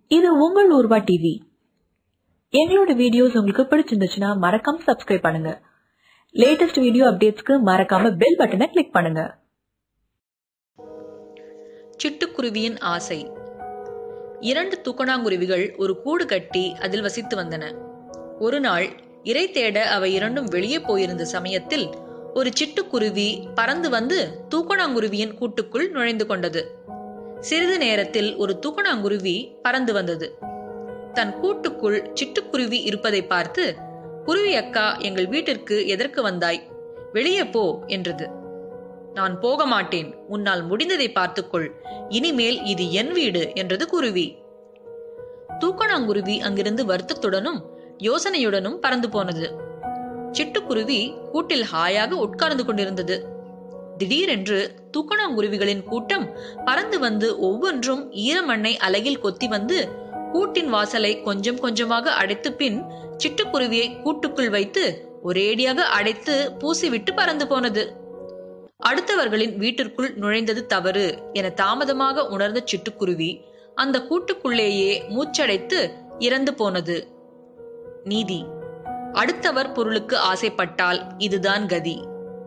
இது உங்கள் ஊர்வா டிவி எங்களோட வீடியோஸ் உங்களுக்கு பிடிச்சிருந்துச்சுன்னா மறக்காம சப்ஸ்கிரைப் பண்ணுங்க லேட்டஸ்ட் வீடியோ அப்டேட்ஸ்க்கு மறக்காம பெல் பட்டனை கிளிக் பண்ணுங்க சிட்டுக்குருவியின் ஆசை இரண்டு தூக்கணாங்குருவிகள் ஒரு கூடு கட்டி அதில் வசித்து வந்தன ஒரு நாள் இறை தேட அவை இரண்டும் வெளியே போயிருந்த சமயத்தில் ஒரு சிட்டுக்குருவி பறந்து வந்து தூக்கணாங்குருவியின் கூட்டுக்குள் நுழைந்து கொண்டது சிறிது நேரத்தில் ஒரு தூக்கணாங்குருவி பறந்து வந்தது தன் கூட்டுக்குள் சிட்டுக்குருவி இருப்பதை பார்த்து குருவி அக்கா எங்கள் வீட்டிற்கு எதற்கு வந்தாய் வெளியே போ என்றது நான் போக மாட்டேன் உன்னால் முடிந்ததை பார்த்துக்கொள் இனிமேல் இது என் வீடு என்றது குருவி தூக்கணாங்குருவி அங்கிருந்து வருத்தத்துடனும் யோசனையுடனும் பறந்து போனது சிட்டுக்குருவி கூட்டில் ஹாயாக உட்கார்ந்து கொண்டிருந்தது திடீரென்று தூக்கணாங்குருவிகளின் கூட்டம் பறந்து வந்து ஒவ்வொன்றும் ஈரமண்ணை அலகில் கொத்தி வந்து கூட்டின் வாசலை கொஞ்சம் கொஞ்சமாக அடைத்து பின் சிட்டுக்குருவியை கூட்டுக்குள் வைத்து ஒரேடியாக அடைத்து பூசிவிட்டு பறந்து போனது அடுத்தவர்களின் வீட்டிற்குள் நுழைந்தது தவறு என தாமதமாக உணர்ந்த சிட்டுக்குருவி அந்த கூட்டுக்குள்ளேயே மூச்சடைத்து இறந்து போனது நீதி அடுத்தவர் பொருளுக்கு ஆசைப்பட்டால் இதுதான் கதி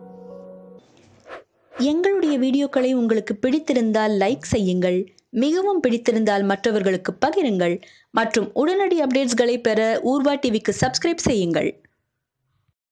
எங்களுடைய வீடியோக்களை உங்களுக்கு பிடித்திருந்தால் லைக் செய்யுங்கள் மிகவும் பிடித்திருந்தால் மற்றவர்களுக்கு பகிருங்கள் மற்றும் உடனடி அப்டேட்ஸ்களை பெற ஊர்வா டிவிக்கு சப்ஸ்கிரைப் செய்யுங்கள்